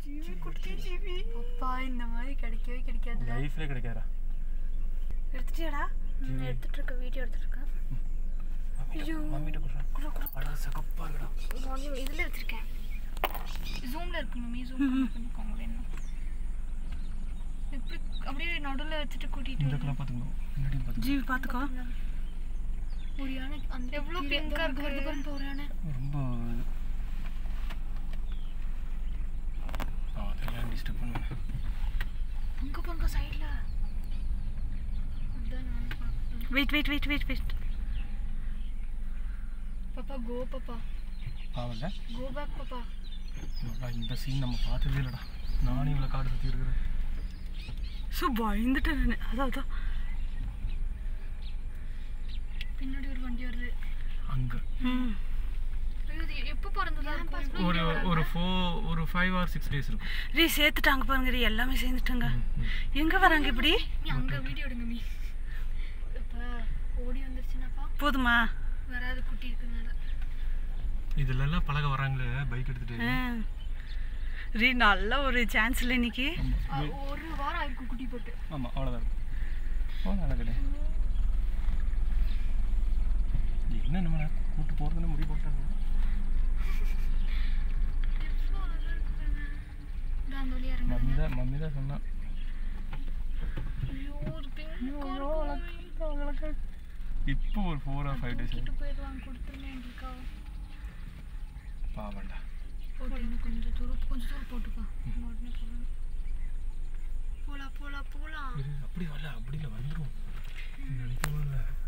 ஜீவி குட்டி ஜீவி அப்பா இந்த மாதிரி கிடைக்கவே கிடைக்காதுல லைஃப்லேயே கிடைக்காதா எடுத்துட்டியாடா நான் எடுத்துட்டு இருக்க வீடியோ எடுத்துட்டு இருக்கேன் ஐயோ. மம்மிட்ட கொடுறா அடா சகப்பா இருக்கடா மார்னிங் இதில் எடுத்திருக்கேன் ஜூம்ல இருக்கு மம்மி ஜூம் பண்ணிக்கோங்க வேணும் எப்படி அப்படியே நடுவுல வச்சுட்டு கூட்டிட்டு இந்த கலர் பார்த்துக்கணும் முன்னாடி பார்த்துக்கணும் ஜீவி பார்த்துக்கோ ஒரு யானை அந்த எவ்வளோ பிங்கா இருக்கு வருது பாருங்க ஒரு யானை ரொம்ப இது ஆ அதெல்லாம் டிஸ்டர்ப் பண்ணுவேன் அங்க பாருங்க சைடுல அதான் நான் பார்த்தேன். Wait wait wait wait wait பாப்பா கோ பாப்பா பாவல்ல கோ பேக் பாப்பா அடா, இந்த சீன் நம்ம பார்த்ததே இல்லைடா நானும் இவ்வளோ காடு சுற்றி இருக்கிறேன் ஸோ பயந்துட்டேன் நான் அதான் அதான் பின்னாடி ஒரு வண்டி வருது அங்கே ம் ஐயோ, இது எப்போ பிறந்ததா இருக்கும் ஒரு ஒரு ஃபோ ஒரு ஃபைவ் ஆர் சிக்ஸ் டேஸ் இருக்கும் ரீ சேர்த்துட்டாங்க பாருங்க ரீ எல்லாமே சேர்ந்துட்டாங்க எங்க வராங்க இப்படி நீ அங்க வீடியோ எடுங்க மீ இப்ப ஓடி வந்துருச்சுனாப்பா போதுமா வராது குட்டி இருக்குனால இதுலலாம் பழக வராங்களே பைக் எடுத்துட்டு ஆ. ரீ நல்ல ஒரு சான்ஸ் இல்லை இன்னைக்கு ஆ, ஒரு வாரம் ஆயிருக்கும் குட்டி போட்டு ஆமாம் அவ்வளோதான் இருக்கும் அவ்வளோ கிடையாது என்ன நம்ம கூட்டு போகிறதுன்னு முடிவு போட்டாங்க எவ்வளோ அழகா இருக்கு பாருங்க. இதோ அந்த வழியா இறங்குறாங்க. மம்மி தான் மம்மி தான் சொன்னான் ஐயோ ஒரு பிங்க் இப்போ ஒரு ஃபோர் ஆர் ஃபைவ் டேஸ் கிட்ட போயிடுவாங்க கொடுத்துருங்க எங்களுக்கா பாவண்டா போட்டு இன்னும் கொஞ்சம் தூரம் கொஞ்சம் தூரம் போட்டுப்பா உடனே போகலாம் போலாம் போலாம் போலாம் இரு, அப்படி வரல அப்படி இல்லை வந்துடும் நினைக்கவும் இல்லை